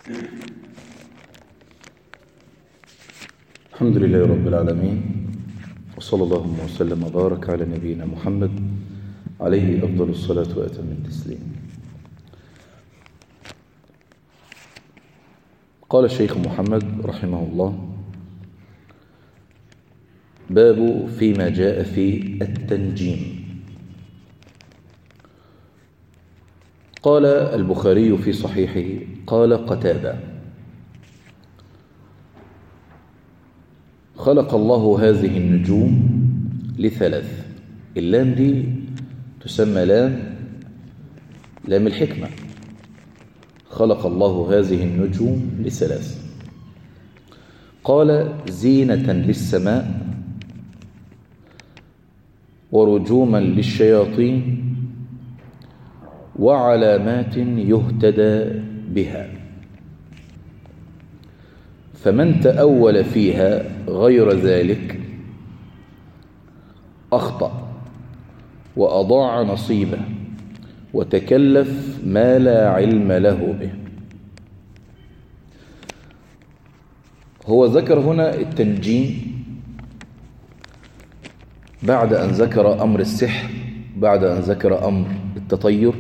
الحمد لله رب العالمين وصلى الله وسلم وبارك على نبينا محمد عليه أفضل الصلاة وأتم التسليم قال الشيخ محمد رحمه الله باب فيما جاء في التنجيم قال البخاري في صحيحه قال قتادة خلق الله هذه النجوم لثلاث اللام دي تسمى لام لام الحكمة خلق الله هذه النجوم لثلاث قال زينة للسماء ورجوما للشياطين وعلامات يهتدى بها فمن تأول فيها غير ذلك أخطأ وأضاع نصيبه وتكلف ما لا علم له به هو ذكر هنا التنجيم بعد أن ذكر أمر السحر بعد أن ذكر أمر التطير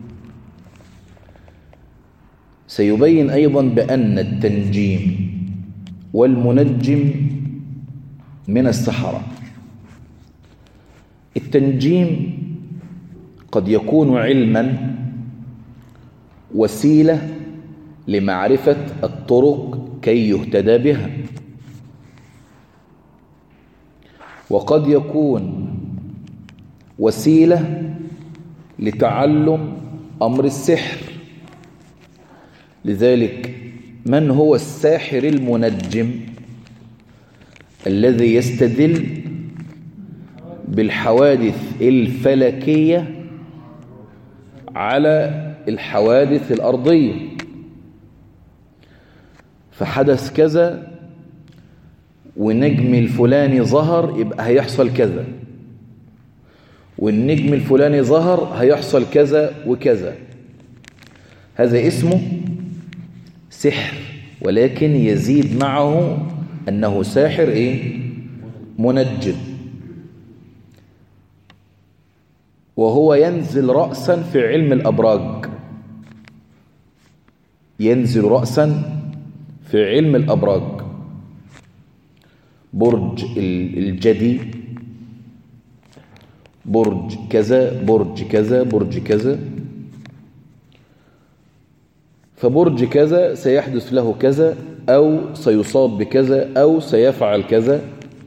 سيبين أيضا بأن التنجيم والمنجم من السحرة التنجيم قد يكون علما وسيلة لمعرفة الطرق كي يهتدى بها وقد يكون وسيلة لتعلم أمر السحر لذلك من هو الساحر المنجم الذي يستدل بالحوادث الفلكية على الحوادث الأرضية فحدث كذا والنجم الفلاني ظهر يبقى هيحصل كذا والنجم الفلاني ظهر هيحصل كذا وكذا هذا اسمه سحر ولكن يزيد معه أنه ساحر إيه؟ منجم وهو ينزل رأسا في علم الأبراج ينزل رأسا في علم الأبراج برج الجدي برج كذا برج كذا برج كذا فبرج كذا سيحدث له كذا أو سيصاب بكذا أو سيفعل كذا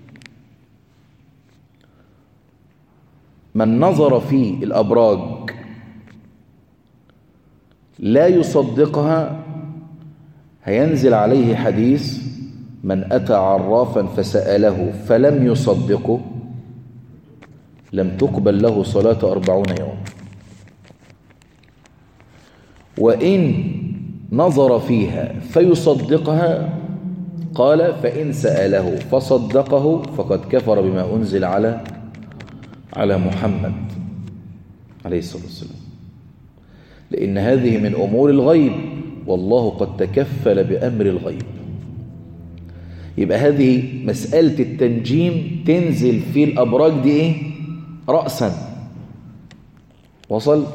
من نظر في الأبراج لا يصدقها هينزل عليه حديث من أتى عرافا فسأله فلم يصدقه لم تقبل له صلاة أربعون يوم وإن نظر فيها فيصدقها قال فإن سأله فصدقه فقد كفر بما أنزل على على محمد عليه الصلاة والسلام لأن هذه من أمور الغيب والله قد تكفل بأمر الغيب يبقى هذه مسألة التنجيم تنزل في الأبراج دي إيه؟ رأسا وصل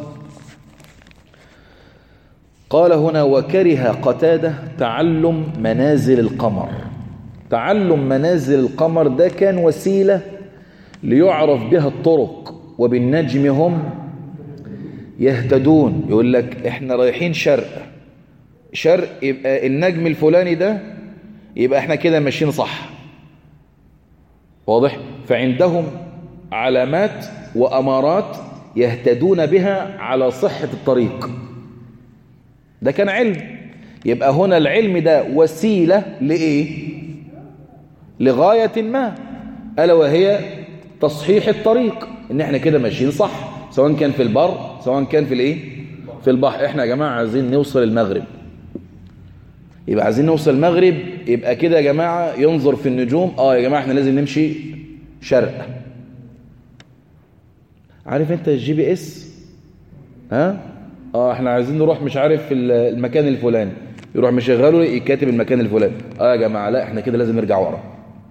قال هنا وكره قتادة تعلم منازل القمر تعلم منازل القمر ده كان وسيلة ليعرف بها الطرق وبالنجم هم يهتدون يقول لك احنا رايحين شرق شرق يبقى النجم الفلاني ده يبقى احنا كده ماشيين صح واضح فعندهم علامات وأمارات يهتدون بها على صحة الطريق ده كان علم يبقى هنا العلم ده وسيلة لإيه لغاية ما ألا وهي تصحيح الطريق إن احنا كده ماشيين صح سواء كان في البر سواء كان في الإيه في البحر احنا يا جماعة عايزين نوصل المغرب يبقى عايزين نوصل المغرب يبقى كده يا جماعة ينظر في النجوم اه يا جماعة احنا لازم نمشي شرق عارف انت الجي بي اس ها اه احنا عايزين نروح مش عارف في المكان الفلاني يروح مشغله يكاتب المكان الفلاني اه يا جماعه لا احنا كده لازم نرجع ورا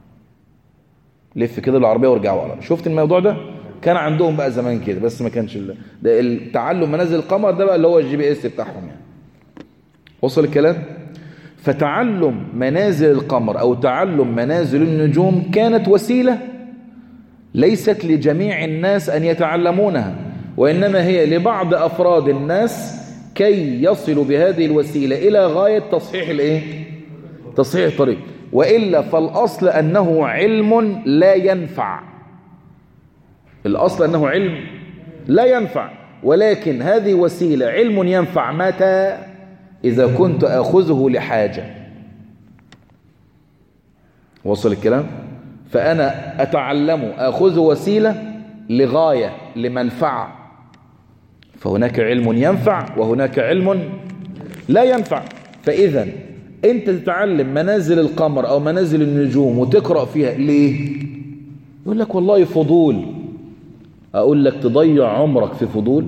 لف كده بالعربيه وارجع ورا شفت الموضوع ده كان عندهم بقى زمان كده بس ما كانش ال- ده التعلم منازل القمر ده بقى اللي هو الجي بي اس بتاعهم يعني وصل الكلام فتعلم منازل القمر او تعلم منازل النجوم كانت وسيله ليست لجميع الناس ان يتعلمونها وانما هي لبعض افراد الناس كي يصلوا بهذه الوسيله الى غايه تصحيح الايه تصحيح الطريق والا فالاصل انه علم لا ينفع الاصل انه علم لا ينفع ولكن هذه وسيله علم ينفع متى اذا كنت اخذه لحاجه وصل الكلام فانا اتعلم اخذ وسيله لغايه لمنفعه فهناك علم ينفع وهناك علم لا ينفع فإذا أنت تتعلم منازل القمر أو منازل النجوم وتقرأ فيها ليه؟ يقول لك والله فضول أقول لك تضيع عمرك في فضول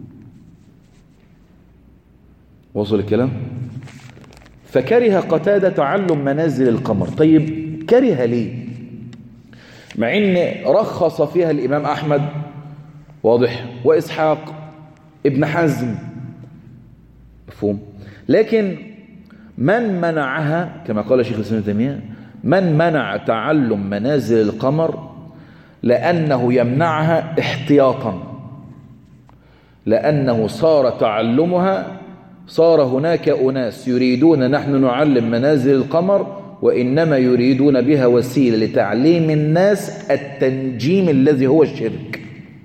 وصل الكلام؟ فكره قتادة تعلم منازل القمر طيب كره ليه؟ مع ان رخص فيها الإمام أحمد واضح وإسحاق ابن حزم مفهوم لكن من منعها كما قال شيخ الإسلام ابن تيمية من منع تعلم منازل القمر لأنه يمنعها احتياطا لأنه صار تعلمها صار هناك أناس يريدون نحن نعلم منازل القمر وإنما يريدون بها وسيلة لتعليم الناس التنجيم الذي هو الشرك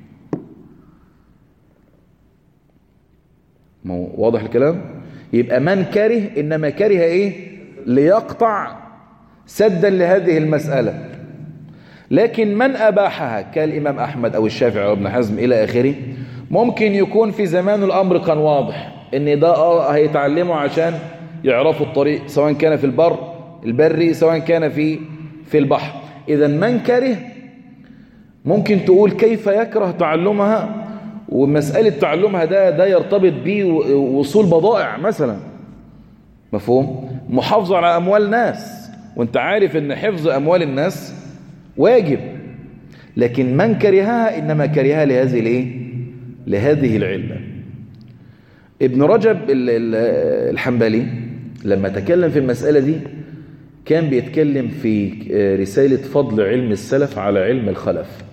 ما هو واضح الكلام يبقى من كره إنما كره إيه ليقطع سدا لهذه المسألة لكن من أباحها كالإمام أحمد أو الشافعي أو ابن حزم إلى آخره ممكن يكون في زمان الأمر كان واضح إن ده آه هيتعلموا عشان يعرفوا الطريق سواء كان في البر البري سواء كان في في البحر إذا من كره ممكن تقول كيف يكره تعلمها ومسألة تعلمها ده ده يرتبط به وصول بضائع مثلا مفهوم محافظة على أموال ناس وانت عارف ان حفظ أموال الناس واجب لكن من كرهها إنما كرهها لهذه الايه لهذه العلة ابن رجب الحنبلي لما تكلم في المسألة دي كان بيتكلم في رسالة فضل علم السلف على علم الخلف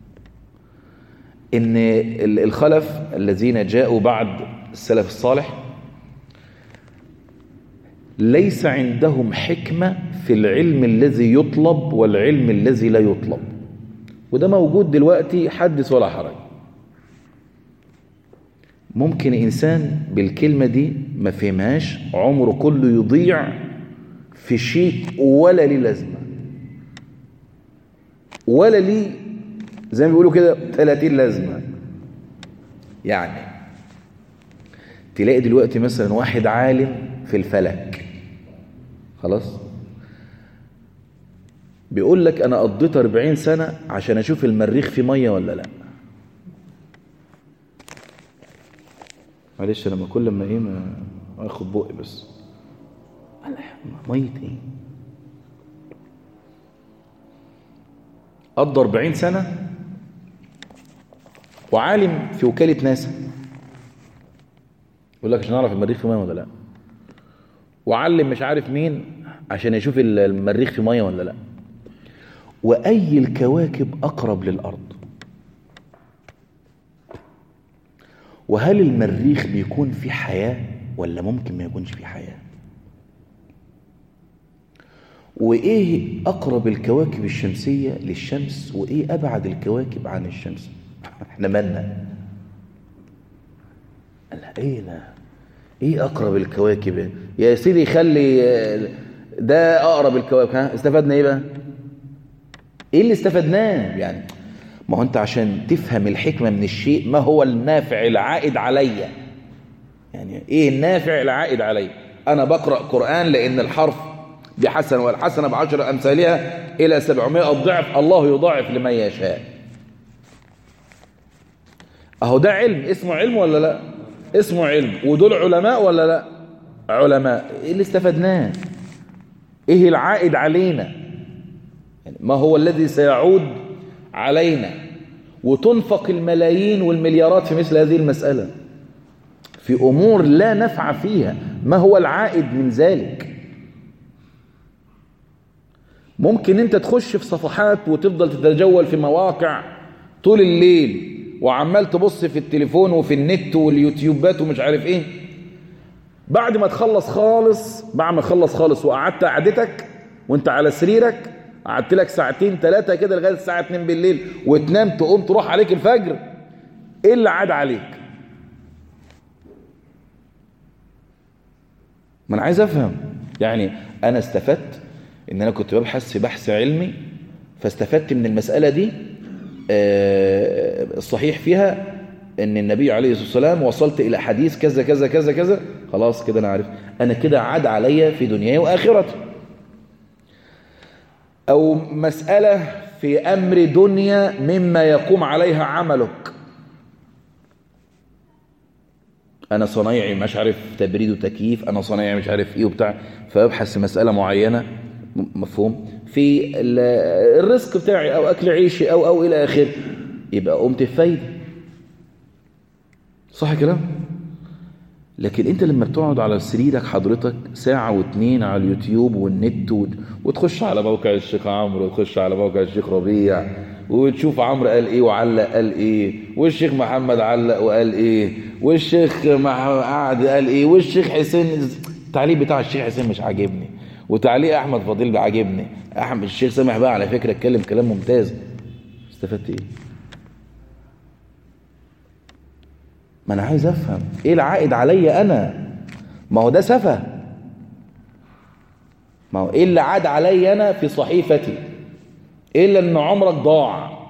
ان الخلف الذين جاءوا بعد السلف الصالح ليس عندهم حكمة في العلم الذي يطلب والعلم الذي لا يطلب وده موجود دلوقتي حدث ولا حرج ممكن إنسان بالكلمة دي ما فهمهاش عمره كله يضيع في شيء ولا ليه لازمة ولا ليه زي ما بيقولوا كده 30 لازمة يعني تلاقي دلوقتي مثلا واحد عالم في الفلك خلاص بيقول لك انا قضيت 40 سنة عشان اشوف المريخ فيه مية ولا لا معلش لما كل ما ايه ما اخد بقي بس مية ايه قضى 40 سنة وعالم في وكالة ناسا يقول لك عشان اعرف المريخ فيه ميه ولا لا وعلم مش عارف مين عشان يشوف المريخ فيه ميه ولا لا واي الكواكب اقرب للارض وهل المريخ بيكون فيه حياه ولا ممكن ما يكونش فيه حياه وايه اقرب الكواكب الشمسيه للشمس وايه ابعد الكواكب عن الشمس احنا مالنا قال ايه ده ايه اقرب الكواكب يا سيدي خلي ده اقرب الكواكب ها استفدنا ايه بقى ايه اللي استفدناه يعني ما هو انت عشان تفهم الحكمة من الشيء ما هو النافع العائد عليا يعني ايه النافع العائد علي انا بقرأ قرآن لان الحرف بحسن والحسنة بعشر امثالها الى سبعمائة ضعف الله يضاعف لمن يشاء اهو ده علم اسمه علم ولا لا اسمه علم ودول علماء ولا لا علماء ايه اللي استفدناه ايه العائد علينا يعني ما هو الذي سيعود علينا وتنفق الملايين والمليارات في مثل هذه المسألة في أمور لا نفع فيها ما هو العائد من ذلك ممكن انت تخش في صفحات وتفضل تتجول في مواقع طول الليل وعمال تبص في التليفون وفي النت واليوتيوبات ومش عارف ايه بعد ما تخلص خالص بعد ما تخلص خالص وقعدت قعدتك وانت على سريرك قعدت لك ساعتين ثلاثة كده لغاية الساعة 2 بالليل وتنام تقوم تروح عليك الفجر ايه اللي عاد عليك ما انا عايز افهم يعني انا استفدت ان انا كنت ببحث في بحث علمي فاستفدت من المسألة دي الصحيح فيها ان النبي عليه الصلاة والسلام وصلت الى حديث كذا كذا كذا كذا خلاص كده انا عارف انا كده عاد عليا في دنياي واخرتي او مسألة في امر دنيا مما يقوم عليها عملك انا صنايعي مش عارف تبريد وتكييف انا صنايعي مش عارف ايه وبتاع فابحث في مسألة معينة مفهوم في الرزق بتاعي او اكل عيشي او او الى اخره يبقى قمت في فايده صح كلام لكن انت لما بتقعد على سريرك حضرتك ساعة واتنين على اليوتيوب والنت وتخش على موقع الشيخ عمرو وتخش على موقع الشيخ ربيع وتشوف عمرو قال ايه وعلق قال ايه والشيخ محمد علق وقال ايه والشيخ قعد قال ايه والشيخ حسين التعليق بتاع الشيخ حسين مش عاجبني وتعليق احمد فضيل بيعجبني احمد الشيخ سامح بقى على فكره اتكلم كلام ممتاز استفدت ايه ما انا عايز افهم ايه العائد عليا انا ما هو ده سفه ما هو ايه اللي عاد عليا انا في صحيفتي الا ان عمرك ضاع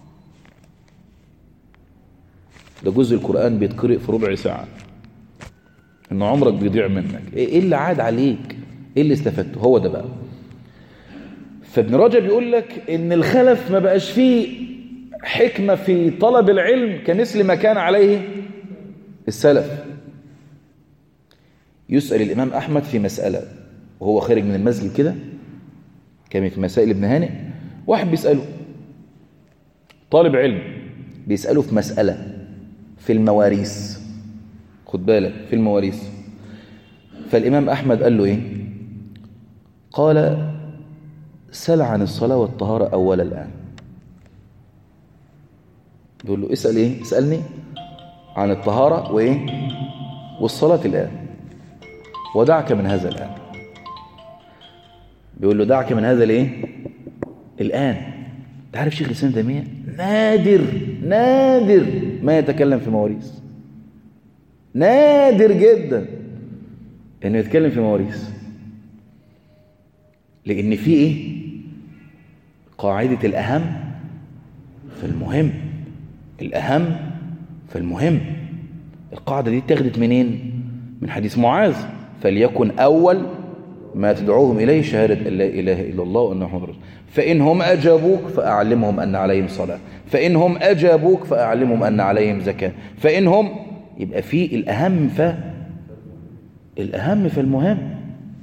ده جزء القران بيتقرئ في ربع ساعه ان عمرك بيضيع منك ايه اللي عاد عليك ايه اللي استفدته هو ده بقى فابن رجب يقول لك ان الخلف ما بقاش فيه حكمة في طلب العلم كمثل ما كان عليه السلف يسأل الإمام أحمد في مسألة وهو خارج من المسجد كده كان في مسائل ابن هانئ واحد بيسأله طالب علم بيسأله في مسألة في المواريث خد بالك في المواريث فالإمام أحمد قال له إيه قال سل عن الصلاة والطهارة أول الآن بيقول له اسأل إيه اسألني عن الطهارة وإيه والصلاة الآن ودعك من هذا الآن بيقول له دعك من هذا الإيه الآن تعرف شيخ الإسلام تيمية نادر نادر ما يتكلم في مواريث نادر جدا انه يتكلم في مواريث لان في ايه قاعده الاهم في المهم الاهم في المهم القاعده دي اتخذت منين من حديث معاذ فليكن اول ما تدعوهم اليه شهاده ان لا اله الا الله وان محمد رسول فانهم اجابوك فاعلمهم ان عليهم صلاه فانهم اجابوك فاعلمهم ان عليهم زكاه فانهم يبقى في الاهم ف الأهم في المهم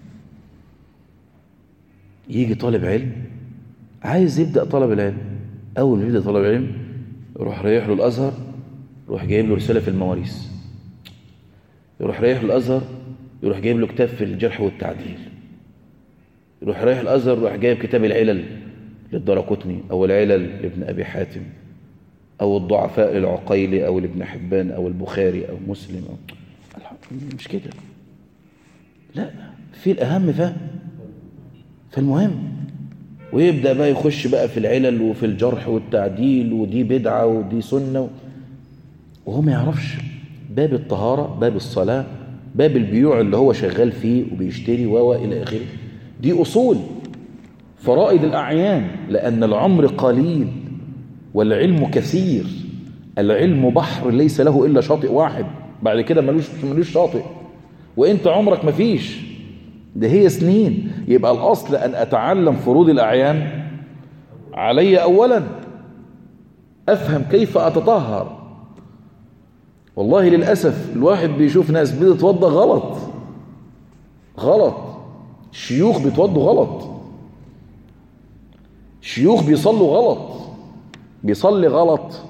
يجي طالب علم عايز يبدأ طلب العلم أول ما يبدأ طلب العلم يروح رايح له الأزهر يروح جايب له رسالة في المواريث يروح رايح له الأزهر يروح جايب له كتاب في الجرح والتعديل يروح رايح الأزهر يروح جايب كتاب العلل للدرقطني أو العلل لابن أبي حاتم أو الضعفاء للعقيلي أو لابن حبان أو البخاري أو مسلم أو مش كده لا في الأهم ف فالمهم ويبدأ بقى يخش بقى في العلل وفي الجرح والتعديل ودي بدعة ودي سنة وهو ما يعرفش باب الطهارة باب الصلاة باب البيوع اللي هو شغال فيه وبيشتري و إلى آخره دي أصول فرائد الأعيان لأن العمر قليل والعلم كثير العلم بحر ليس له إلا شاطئ واحد بعد كده ملوش ملوش شاطئ وانت عمرك ما فيش ده هي سنين يبقى الأصل أن أتعلم فروض الأعيان علي أولا أفهم كيف أتطهر والله للأسف الواحد بيشوف ناس بتتوضى غلط غلط شيوخ بيتوضوا غلط شيوخ بيصلوا غلط بيصلي غلط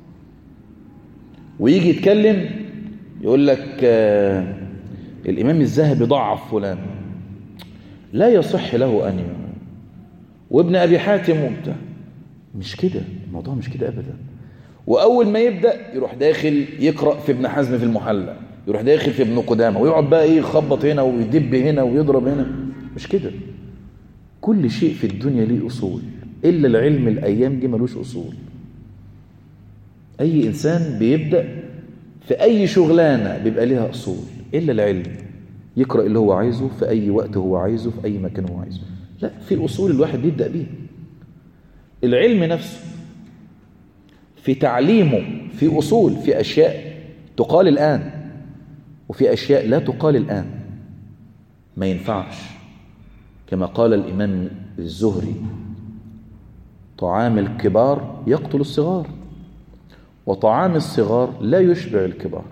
ويجي يتكلم يقول لك آه الإمام الذهبي ضعف فلان لا يصح له أن ي... وابن أبي حاتم وبتاع مش كده الموضوع مش كده أبدا وأول ما يبدأ يروح داخل يقرأ في ابن حزم في المحلى يروح داخل في ابن قدامة ويقعد بقى ايه يخبط هنا ويدب هنا ويضرب هنا مش كده كل شيء في الدنيا ليه أصول إلا العلم الأيام دي ملوش أصول أي إنسان بيبدأ في أي شغلانة بيبقى ليها أصول إلا العلم يقرأ اللي هو عايزه في أي وقت هو عايزه في أي مكان هو عايزه لا في أصول الواحد بيبدأ بيها العلم نفسه في تعليمه في أصول في أشياء تقال الآن وفي أشياء لا تقال الآن ما ينفعش كما قال الإمام الزهري طعام الكبار يقتل الصغار وطعام الصغار لا يشبع الكبار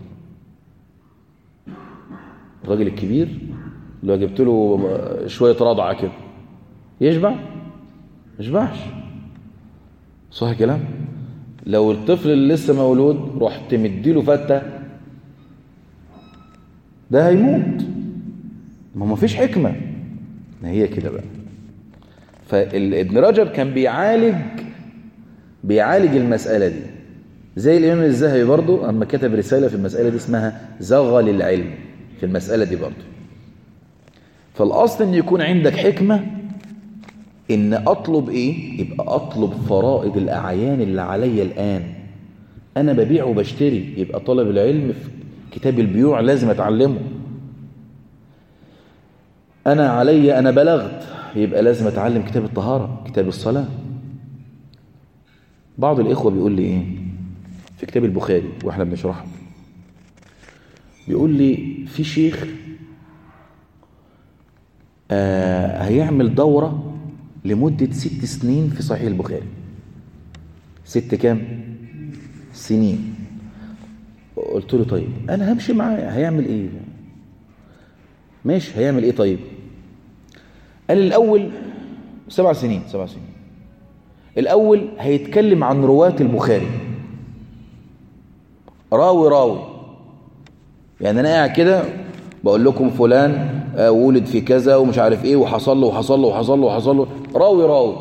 الراجل الكبير لو جبت له شوية رضعة كده يشبع يشبعش صح كلام لو الطفل اللي لسه مولود رحت مديله فتة ده هيموت ما ما فيش حكمة ما هي كده بقى فابن رجب كان بيعالج بيعالج المسألة دي زي الإمام الذهبي برضو أما كتب رسالة في المسألة دي اسمها زغل العلم في المسألة دي برضو فالأصل أن يكون عندك حكمة إن أطلب إيه يبقى أطلب فرائض الأعيان اللي عليا الآن أنا ببيع وبشتري يبقى طلب العلم في كتاب البيوع لازم أتعلمه أنا علي أنا بلغت يبقى لازم أتعلم كتاب الطهارة كتاب الصلاة بعض الإخوة بيقول لي إيه في كتاب البخاري وإحنا بنشرحه بيقول لي في شيخ آه هيعمل دورة لمدة ست سنين في صحيح البخاري ست كام سنين قلت له طيب انا همشي معاه هيعمل ايه ماشي هيعمل ايه طيب قال لي الاول سبع سنين سبع سنين الاول هيتكلم عن رواة البخاري راوي راوي يعني انا قاعد كده بقول لكم فلان ولد في كذا ومش عارف ايه وحصل له وحصل له وحصل له وحصل له راوي راوي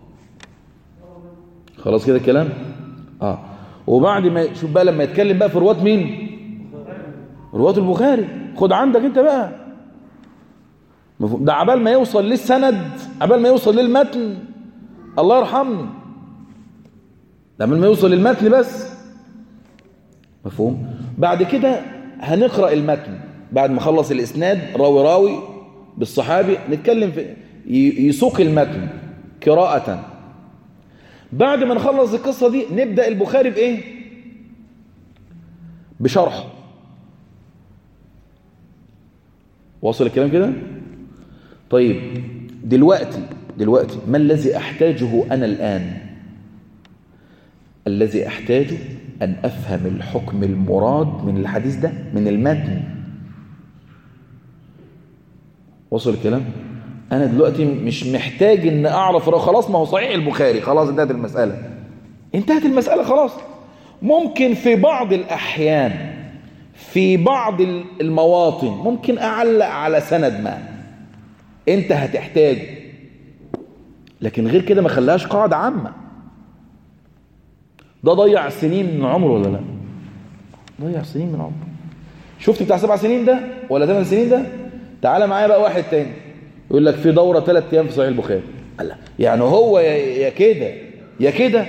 خلاص كده الكلام اه وبعد ما شوف بقى لما يتكلم بقى في رواة مين رواة البخاري خد عندك انت بقى ده عبال ما يوصل للسند عبال ما يوصل للمتن الله يرحمني ده عبال ما يوصل للمتن بس مفهوم بعد كده هنقرأ المتن بعد ما خلص الإسناد راوي راوي بالصحابي نتكلم في يسوق المتن قراءة بعد ما نخلص القصة دي نبدأ البخاري بإيه بشرح واصل الكلام كده طيب دلوقتي دلوقتي ما الذي أحتاجه أنا الآن الذي أحتاجه أن أفهم الحكم المراد من الحديث ده من المتن وصل الكلام انا دلوقتي مش محتاج ان اعرف خلاص ما هو صحيح البخاري خلاص انتهت المسألة انتهت المسألة خلاص ممكن في بعض الاحيان في بعض المواطن ممكن اعلق على سند ما انت هتحتاجه لكن غير كده ما خلاهاش قاعدة عامة ده ضيع سنين من عمره ولا لا ضيع سنين من عمره شفت بتاع سبع سنين ده ولا ثمان سنين ده تعالى معايا بقى واحد تاني يقول لك في دورة ثلاث أيام في صحيح البخاري الله يعني هو يا كده يا كده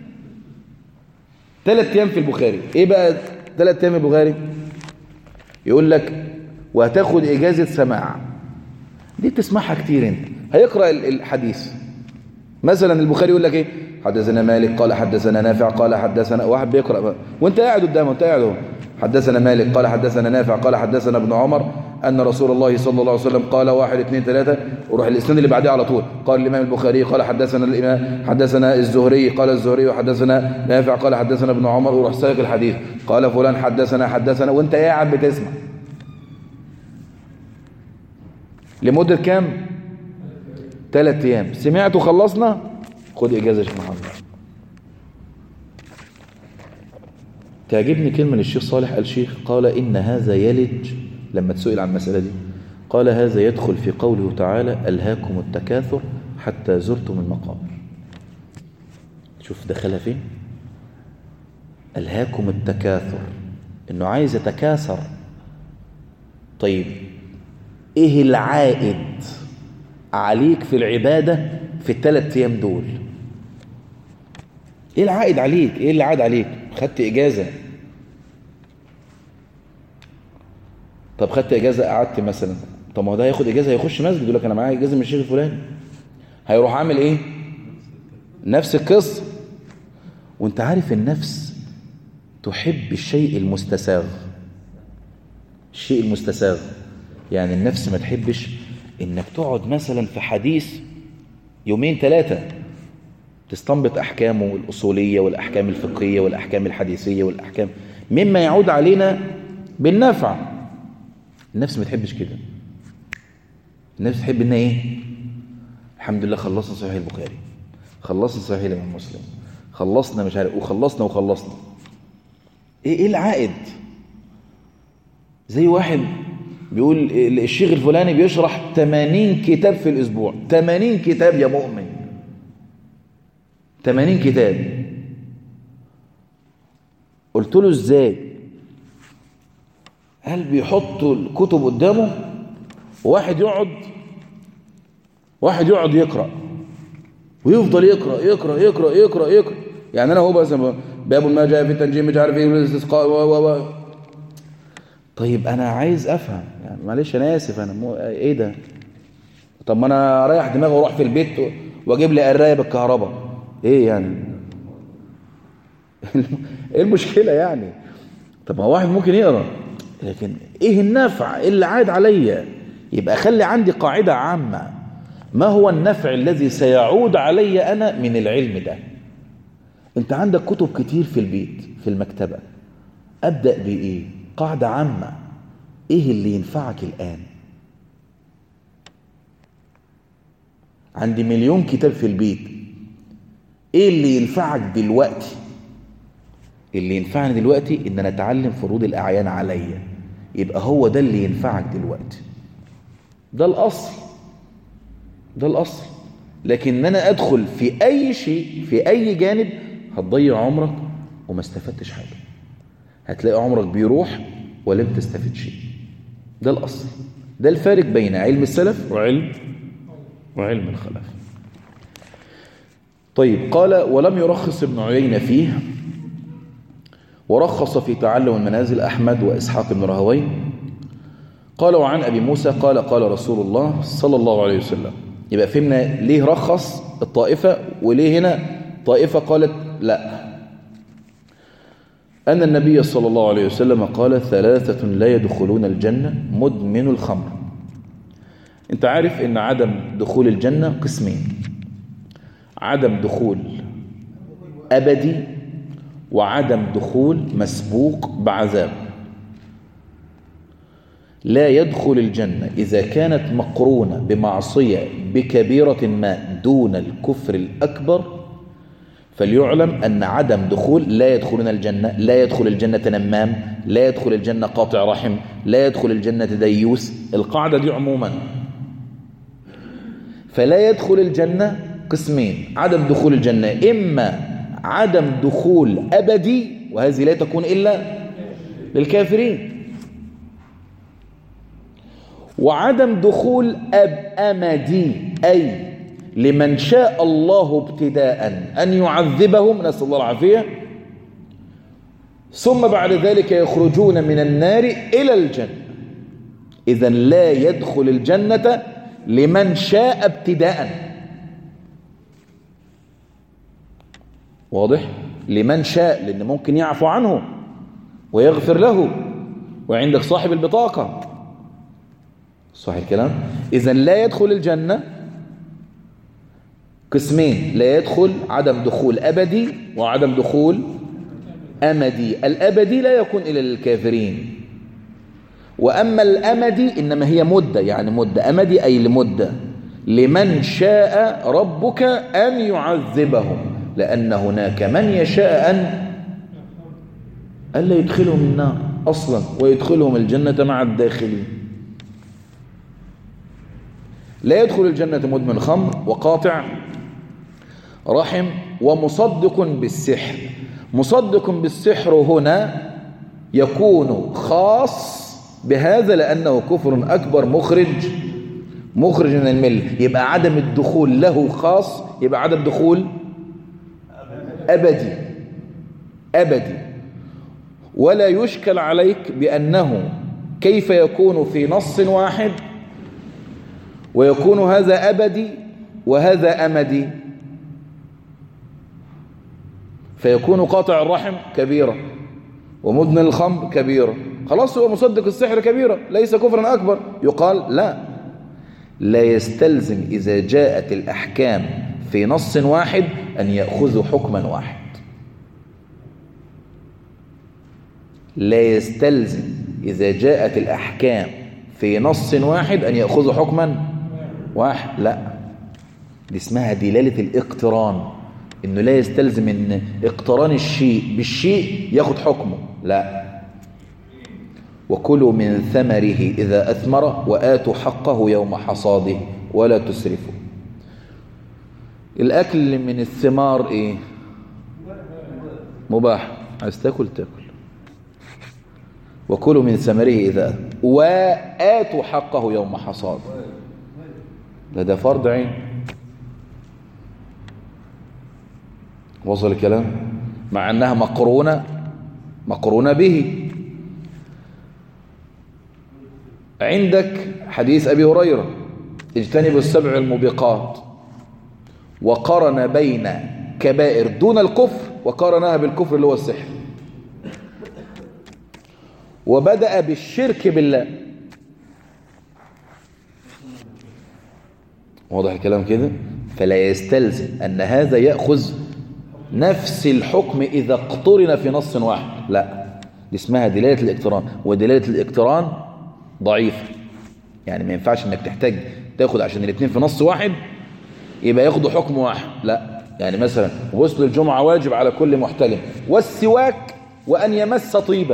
ثلاث أيام في البخاري إيه بقى ثلاث أيام في البخاري يقول لك وهتاخد إجازة سماع دي بتسمعها كتير انت هيقرأ الحديث مثلا البخاري يقول لك ايه حدثنا مالك قال حدثنا نافع قال حدثنا واحد بيقرأ بقى. وانت قاعد قدامه وانت قاعد اهو حدثنا مالك قال حدثنا نافع قال حدثنا ابن عمر أن رسول الله صلى الله عليه وسلم قال واحد اثنين ثلاثة وروح الإسناد اللي بعديه على طول قال الإمام البخاري قال حدثنا الإمام حدثنا الزهري قال الزهري وحدثنا نافع قال حدثنا ابن عمر وروح سايق الحديث قال فلان حدثنا حدثنا وانت قاعد بتسمع لمدة كام ثلاث ايام سمعت وخلصنا خد اجازة يا شيخ محمد تعجبني كلمة للشيخ صالح الشيخ قال إن هذا يلج لما تسئل عن المسألة دي قال هذا يدخل في قوله تعالى ألهاكم التكاثر حتى زرتم المقابر شوف دخلها فين ألهاكم التكاثر إنه عايز يتكاثر طيب إيه العائد عليك في العبادة في الثلاث أيام دول إيه العائد عليك إيه اللي عاد عليك خدت إجازة طب خدت إجازة قعدت مثلا طب ما هو ده هياخد إجازة هيخش مسجد يقول لك أنا معايا إجازة من الشيخ الفلاني هيروح عامل إيه نفس القصة وانت عارف النفس تحب الشيء المستساغ الشيء المستساغ يعني النفس ما تحبش انك تقعد مثلا في حديث يومين ثلاثة تستنبط أحكامه الأصولية والأحكام الفقهية والأحكام الحديثية والأحكام مما يعود علينا بالنفع النفس ما تحبش كده النفس تحب انها ايه الحمد لله خلصنا صحيح البخاري خلصنا صحيح الامام مسلم خلصنا مش عارف وخلصنا وخلصنا ايه ايه العائد زي واحد بيقول الشيخ الفلاني بيشرح 80 كتاب في الاسبوع 80 كتاب يا مؤمن 80 كتاب قلت له ازاي هل بيحطوا الكتب قدامه وواحد يقعد واحد يقعد يقرأ ويفضل يقرأ يقرأ يقرأ يقرأ يقرأ يعني أنا هو بس باب ما جاء في التنجيم مش عارف ايه الاستسقاء و و و طيب أنا عايز أفهم يعني معلش أنا آسف أنا مو إيه ده طب ما أنا رايح دماغي وأروح في البيت وأجيب لي قراية بالكهرباء إيه يعني إيه المشكلة يعني طب ما واحد ممكن يقرأ لكن إيه النفع اللي عاد عليا يبقى خلي عندي قاعدة عامة ما هو النفع الذي سيعود علي أنا من العلم ده انت عندك كتب كتير في البيت في المكتبة أبدأ بإيه قاعدة عامة إيه اللي ينفعك الآن عندي مليون كتاب في البيت إيه اللي ينفعك دلوقتي اللي ينفعني دلوقتي إن أنا أتعلم فروض الأعيان عليا يبقى هو ده اللي ينفعك دلوقتي ده الأصل ده الأصل لكن أنا أدخل في أي شيء في أي جانب هتضيع عمرك وما استفدتش حاجة هتلاقي عمرك بيروح ولم تستفد شيء ده الأصل ده الفارق بين علم السلف وعلم وعلم الخلف طيب قال ولم يرخص ابن عيينة فيه ورخص في تعلم المنازل أحمد وإسحاق بن رهوين قال وعن أبي موسى قال قال رسول الله صلى الله عليه وسلم يبقى فهمنا ليه رخص الطائفة وليه هنا طائفة قالت لا أن النبي صلى الله عليه وسلم قال ثلاثة لا يدخلون الجنة مدمن الخمر انت عارف ان عدم دخول الجنة قسمين عدم دخول أبدي وعدم دخول مسبوق بعذاب لا يدخل الجنة إذا كانت مقرونة بمعصية بكبيرة ما دون الكفر الأكبر فليعلم أن عدم دخول لا يدخلون الجنة لا يدخل الجنة نمام لا يدخل الجنة قاطع رحم لا يدخل الجنة ديوس القاعدة دي عموما فلا يدخل الجنة قسمين عدم دخول الجنة إما عدم دخول أبدي وهذه لا تكون إلا للكافرين وعدم دخول أب أمدي أي لمن شاء الله ابتداء أن يعذبهم نسأل الله العافية ثم بعد ذلك يخرجون من النار إلى الجنة إذا لا يدخل الجنة لمن شاء ابتداء واضح لمن شاء لأن ممكن يعفو عنه ويغفر له وعندك صاحب البطاقة صح الكلام إذا لا يدخل الجنة قسمين لا يدخل عدم دخول أبدي وعدم دخول أمدي الأبدي لا يكون إلا للكافرين وأما الأمدي إنما هي مدة يعني مدة أمدي أي لمدة لمن شاء ربك أن يعذبهم لأن هناك من يشاء أن ألا يدخلهم النار أصلا ويدخلهم الجنة مع الداخلين لا يدخل الجنة مدمن خمر وقاطع رحم ومصدق بالسحر مصدق بالسحر هنا يكون خاص بهذا لأنه كفر أكبر مخرج مخرج من الملة يبقى عدم الدخول له خاص يبقى عدم دخول أبدي أبدي ولا يشكل عليك بأنه كيف يكون في نص واحد ويكون هذا أبدي وهذا أمدي فيكون قاطع الرحم كبيرة ومدن الخمر كبيرة خلاص هو مصدق السحر كبيرة ليس كفرا أكبر يقال لا لا يستلزم إذا جاءت الأحكام في نص واحد أن يأخذوا حكما واحد لا يستلزم إذا جاءت الأحكام في نص واحد أن يأخذوا حكما واحد لا دي اسمها دلالة الاقتران إنه لا يستلزم إن اقتران الشيء بالشيء ياخد حكمه لا وكلوا من ثمره إذا أثمر وآتوا حقه يوم حصاده ولا تسرفوا الأكل من الثمار إيه مباح عايز تاكل تاكل وكلوا من ثمره إذا وآتوا حقه يوم حصاده ده ده فرض عين وصل الكلام مع أنها مقرونة مقرونة به عندك حديث أبي هريرة اجتنبوا السبع الموبقات وقرن بين كبائر دون الكفر وقارنها بالكفر اللي هو السحر وبدأ بالشرك بالله واضح الكلام كده فلا يستلزم أن هذا يأخذ نفس الحكم إذا اقترن في نص واحد لا دي اسمها دلالة الاقتران ودلالة الاقتران ضعيفة يعني ما ينفعش انك تحتاج تاخد عشان الاثنين في نص واحد يبقى ياخدوا حكم واحد لا يعني مثلا غسل الجمعة واجب على كل محتلم والسواك وأن يمس طيبا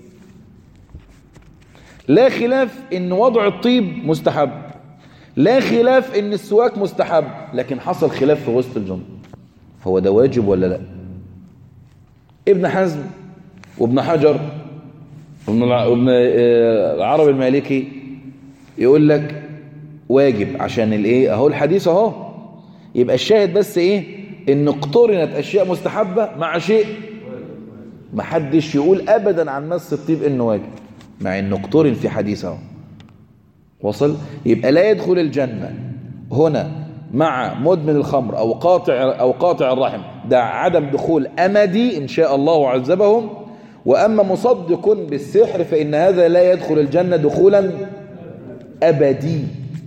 لا خلاف ان وضع الطيب مستحب لا خلاف ان السواك مستحب لكن حصل خلاف في غسل الجمعة هو ده واجب ولا لا ابن حزم وابن حجر وابن العرب المالكي يقول لك واجب عشان الايه اهو الحديث اهو يبقى الشاهد بس ايه ان اقترنت اشياء مستحبة مع شيء ما حدش يقول ابدا عن مس الطيب انه واجب مع انه اقترن في حديث اهو وصل يبقى لا يدخل الجنة هنا مع مدمن الخمر او قاطع او قاطع الرحم ده عدم دخول امدي ان شاء الله عذبهم واما مصدق بالسحر فان هذا لا يدخل الجنة دخولا ابدي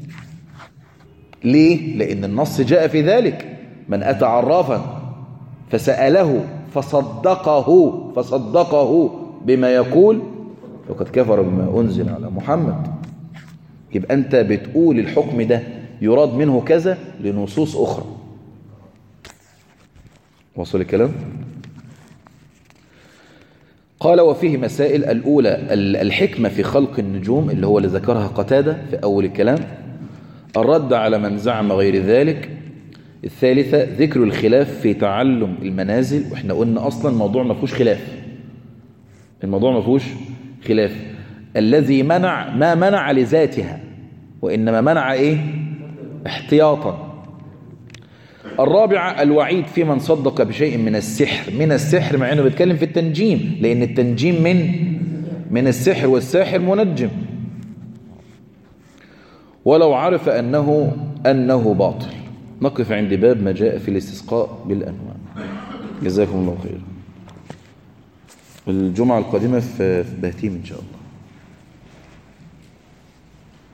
ليه لان النص جاء في ذلك من اتى عرافا فسأله فصدقه فصدقه بما يقول فقد كفر بما انزل على محمد يبقى انت بتقول الحكم ده يراد منه كذا لنصوص أخرى وصل الكلام قال وفيه مسائل الأولى الحكمة في خلق النجوم اللي هو اللي ذكرها قتادة في أول الكلام الرد على من زعم غير ذلك الثالثة ذكر الخلاف في تعلم المنازل واحنا قلنا أصلا الموضوع ما فيهوش خلاف الموضوع ما فيهوش خلاف الذي منع ما منع لذاتها وإنما منع إيه احتياطا الرابعة الوعيد في من صدق بشيء من السحر من السحر مع انه بيتكلم في التنجيم لان التنجيم من من السحر والساحر منجم ولو عرف انه انه باطل نقف عند باب ما جاء في الاستسقاء بالانواع جزاكم الله خير الجمعة القادمة في بهتيم ان شاء الله